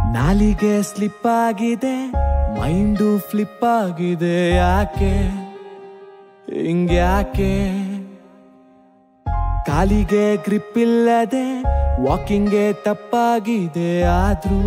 ನಾಲಿಗೆ ಸ್ಲಿಪ್ ಆಗಿದೆ mind flip ಆಗಿದೆ ಯಾಕೆ ಹಿಂಗ್ಯಾಕೆ ಕಾಲಿಗೆ ಗ್ರಿಪ್ ಇಲ್ಲದೆ ವಾಕಿಂಗ್ಗೆ ತಪ್ಪಾಗಿದೆ ಆದ್ರೂ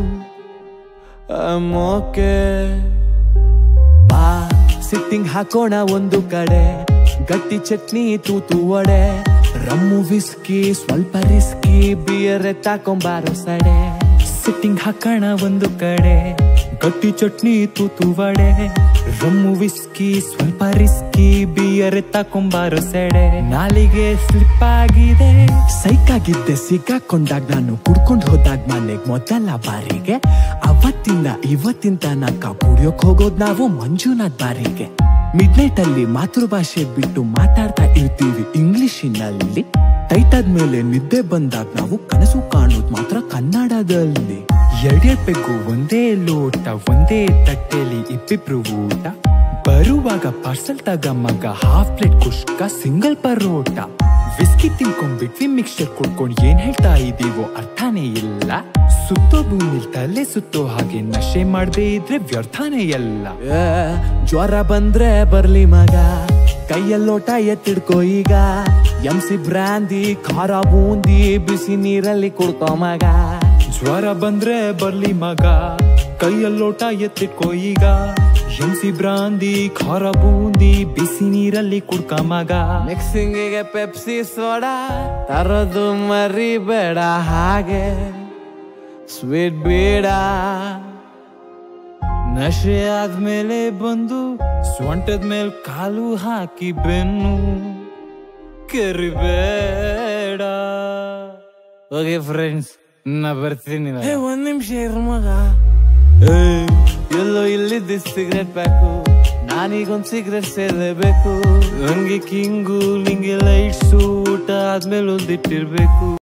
ಓಕೆ ಬಾ ಸಿಟ್ಟಿಂಗ್ ಹಾಕೋಣ ಒಂದು ಕಡೆ ಗಟ್ಟಿ ಚಟ್ನಿ ತೂತು ವಡೆ ರಮ್ಮು ವಿಸ್ಕಿ ಸ್ವಲ್ಪ ರಿಸ್ಕಿ ಬಿಯರ್ ಎತ್ತಾಕೊಂಬಾರೋ ಸಡೆ ಸಿಟ್ಟಿಂಗ್ ಹಾಕೋಣ ಒಂದು ಕಡೆ ಗಟ್ಟಿ ಚಟ್ನಿ ತೂತು ವಡೆ ರಮ್ಮು ವಿಸ್ಕಿ ಸ್ವಲ್ಪ ರಿಸ್ಕಿ ಬಿಯರ್ ಎತ್ತಾಕೊಂಬಾರೋ ಸೆಡೆ ನಾಲಿಗೆ ಸ್ಲಿಪ್ ಆಗಿದೆ ಸೈಕಾಗಿದ್ದೆ ಸಿಕ್ಕಾಕೊಂಡಾಗ ನಾನು ಕುಡ್ಕೊಂಡು ಹೋದಾಗ ಮನೆಗ್ ಮೊದಲ ಬಾರಿಗೆ ಅವತ್ತಿಂದ ಇವತ್ತಿನ ತನಕ ಕುಡಿಯೋಕ್ ಹೋಗೋದ್ ನಾವು ಮಂಜುನಾಥ್ ಬಾರಿಗೆ ಮಿಡ್ ನೈಟ್ ಅಲ್ಲಿ ಮಾತೃಭಾಷೆ ಬಿಟ್ಟು ಮಾತಾಡ್ತಾ ಇರ್ತೀವಿ ಇಂಗ್ಲಿಷಿನಲ್ಲಿ ಟೈಟ್ ಆದ್ಮೇಲೆ ನಿದ್ದೆ ಬಂದಾಗ ನಾವು ಕನಸು ಕಾಣೋದ್ ಮಾತ್ರ ಕನ್ನಡದಲ್ಲಿ ಎರಡೆರಡ್ ಪೆಗ್ಗು ಒಂದೇ ಲೋಟ ಒಂದೇ ತಟ್ಟೆಲಿ ಇಬ್ಬಿಬ್ರು ಊಟ ಬರುವಾಗ ಪಾರ್ಸಲ್ ತಗ ಮಗ half plate kushka single parotta whisky ತಿನ್ಕೊಂಡ್ಬಿಟ್ವಿ ಮಿಕ್ಸ್ಚರ್ ಕುಡ್ಕೊಂಡ್ ಏನ್ ಹೇಳ್ತಾ ಇದೀವೋ ಅರ್ಥನೇ ಇಲ್ಲ ಸುತ್ತೋ ಭೂಮಿಲ್ ತಲೆ ಸುತ್ತೋ ಹಾಗೆ ನಶೆ ಮಾಡದೇ ಇದ್ರೆ ವ್ಯರ್ಥನೇ ಎಲ್ಲ ಜ್ವರ ಬಂದ್ರೆ ಬರ್ಲಿ ಮಗ ಕೈಯಲ್ಲೋಟ ಎತ್ತಿಡ್ಕೋ ಈಗ ಎಂಸಿ ಬ್ರಾಂದಿ ಖಾರ ಬೂಂದಿ ಬಿಸಿ ನೀರಲ್ಲಿ ಕುಡ್ಕೋ ಮಗ ಜ್ವರ ಬಂದ್ರೆ ಬರ್ಲಿ ಮಗ ಕೈಯಲ್ಲೋಟ ಎತ್ತಿಟ್ಕೋ ಈಗ ಎಂಸಿ ಬ್ರಾಂದಿ ಖಾರ ಬೂಂದಿ ಬಿಸಿ ನೀರಲ್ಲಿ ಕುಡ್ಕ ಮಗ ಮಿಕ್ಸಿಂಗಿಗೆ ಪೆಪ್ಸಿ ಸೋಡಾ ತರೋದು ಮರಿಬೇಡ ಹಾಗೆ ಸ್ವೀಟ್ ಬೇಡ ನಶೆ ಆದ್ಮೇಲೆ ಬಂದು ಸೊಂಟದ ಮೇಲೆ ಕಾಲು ಹಾಕಿ ಬೆನ್ನು ಕರಿಬೇಡ ಓಕೆ ಫ್ರೆಂಡ್ಸ್ ನಾ ಬರ್ತೀನಿ ಒಂದ್ ನಿಮಿಷ ಇರು ಮಗ ಏಯ್, ಎಲ್ಲೋ ಇಲ್ಲಿದ್ದ ಸಿಗರೆಟ್ ಪ್ಯಾಕು ನಾನೀಗೊಂದ್ ಸಿಗರೆಟ್ ಸೇರ್ಲೇಬೇಕು ಹಂಗೆ ಕಿಂಗು ನಿಂಗೆ ಲೈಟ್ಸು ಊಟ ಆದ್ಮೇಲೆ ಒಂದಿಟ್ಟಿರ್ಬೇಕು